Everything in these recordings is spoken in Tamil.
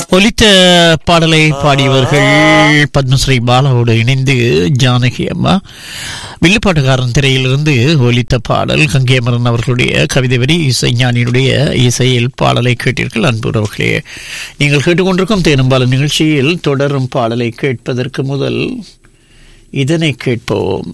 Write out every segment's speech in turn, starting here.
ஒலித்த பாடலை பாடியவர்கள் பத்மஸ்ரீ பாலாவோடு இணைந்து ஜானகி அம்மா வில்லுப்பாட்டுக்காரன் திரையிலிருந்து ஒலித்த பாடல் கங்கேமரன் அவர்களுடைய கவிதை வரி இசைஞானியுடைய இசையில் பாடலை கேட்டீர்கள் அன்புறவர்களே நீங்கள் கேட்டுக்கொண்டிருக்கும் தேனும்பால நிகழ்ச்சியில் தொடரும் பாடலை கேட்பதற்கு முதல் இதனை கேட்போம்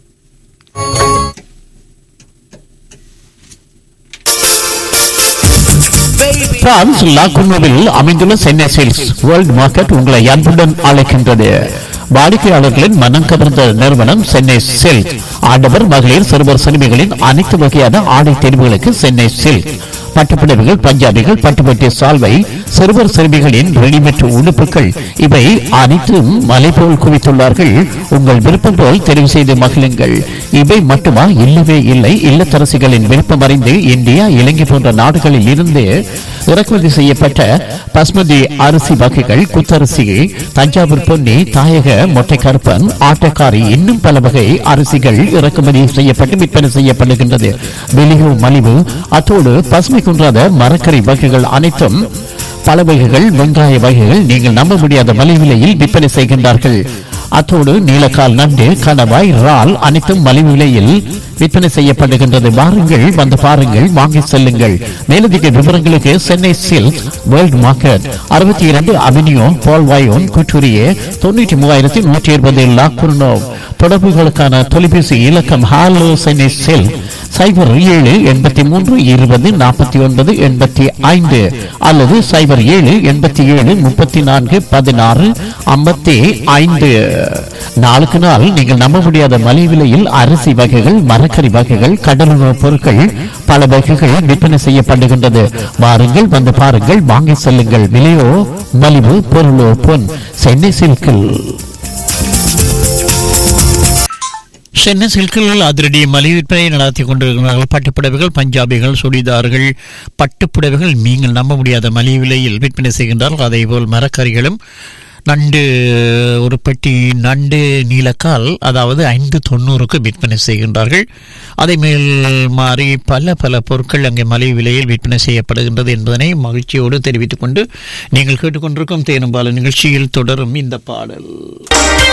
பிரான்ஸ் லாகுனோவில் அமைந்துள்ள சென்னை சேல்ஸ் வேர்ல்ட் மார்க்கெட் உங்களை அன்புடன் அழைக்கின்றது வாடிக்கையாளர்களின் மனம் கவர்ந்த நிறுவனம் சென்னை சில்க் ஆடவர் மகளிர் சிறுவர் சிறுமிகளின் அனைத்து வகையான ஆடை தேர்வுகளுக்கு சென்னை சில்க் பட்டுப்புடவைகள் பஞ்சாபிகள் பட்டுப்பட்டி சால்வை சிறுவர் சிறுமிகளின் ரெடிமேட் உடுப்புகள் இவை அனைத்தும் மலை போல் குவித்துள்ளார்கள் உங்கள் விருப்பம் போல் தெரிவு செய்து மகிழுங்கள் இவை மட்டுமா இல்லவே இல்லை இல்லத்தரசிகளின் விருப்பம் அறிந்து இந்தியா இலங்கை போன்ற நாடுகளில் இருந்து இறக்குமதி செய்யப்பட்ட பஸ்மதி அரிசி வகைகள் குத்தரிசி தஞ்சாவூர் பொன்னி தாயக மொட்டை கருப்பன் ஆட்டக்காரி இன்னும் பல வகை அரிசிகள் இறக்குமதி செய்யப்பட்டு விற்பனை செய்யப்படுகின்றது வெளியோ மலிவு அத்தோடு பசுமை குன்றாத மரக்கறி வகைகள் அனைத்தும் பல வகைகள் வெங்காய வகைகள் நீங்கள் நம்ப முடியாத மலிவிலையில் விற்பனை செய்கின்றார்கள் அத்தோடு நீலக்கால் நண்டு கணவாய் இறால் அனைத்தும் மலிவு விலையில் விற்பனை செய்யப்படுகின்றது வாருங்கள் வந்து பாருங்கள் வாங்கி செல்லுங்கள் மேலதிக விவரங்களுக்கு சென்னை சில்க் வேர்ல்ட் மார்க்கெட் அறுபத்தி இரண்டு அவென்யூ பால்வாயோன் குற்றூரியே தொண்ணூற்றி மூவாயிரத்தி நூற்றி இருபது லாக்குர்னோ தொடர்புகளுக்கான தொலைபேசி இலக்கம் ஹாலோ சென்னை சில்க் சைபர் ஏழு எண்பத்தி மூன்று இருபது நாற்பத்தி ஒன்பது எண்பத்தி ஐந்து அல்லது சைபர் ஏழு எண்பத்தி ஏழு முப்பத்தி நான்கு பதினாறு ஐம்பத்தி ஐந்து நாளுக்கு நாள் நீங்கள் நம்ப முடியாத மலிவு விலையில் அரிசி வகைகள் மரக்கறி வகைகள் கடலுணவுப் பொருட்கள் பல வகைகள் விற்பனை செய்யப்படுகின்றது வாருங்கள் வந்து பாருங்கள் வாங்கி செல்லுங்கள் விலையோ மலிவு பொருளோ பொன் சென்னை சில்கில் சென்னை சில்கில் அதிரடி மலிவு விற்பனை நடத்தி கொண்டிருக்கிறார்கள் பட்டுப்புடவைகள் பஞ்சாபிகள் சுடிதார்கள் பட்டுப்புடவைகள் நீங்கள் நம்ப முடியாத மலிவு விலையில் விற்பனை செய்கின்றார்கள் அதேபோல் மரக்கறிகளும் நண்டு ஒரு பெட்டி நண்டு நீலக்கால் அதாவது ஐந்து தொண்ணூறுக்கு விற்பனை செய்கின்றார்கள் அதே மேல் மாறி பல பல பொருட்கள் அங்கே மலிவு விலையில் விற்பனை செய்யப்படுகின்றது என்பதனை மகிழ்ச்சியோடு தெரிவித்துக் கொண்டு நீங்கள் கேட்டுக்கொண்டிருக்கும் தேனும்பால நிகழ்ச்சியில் தொடரும் இந்த பாடல்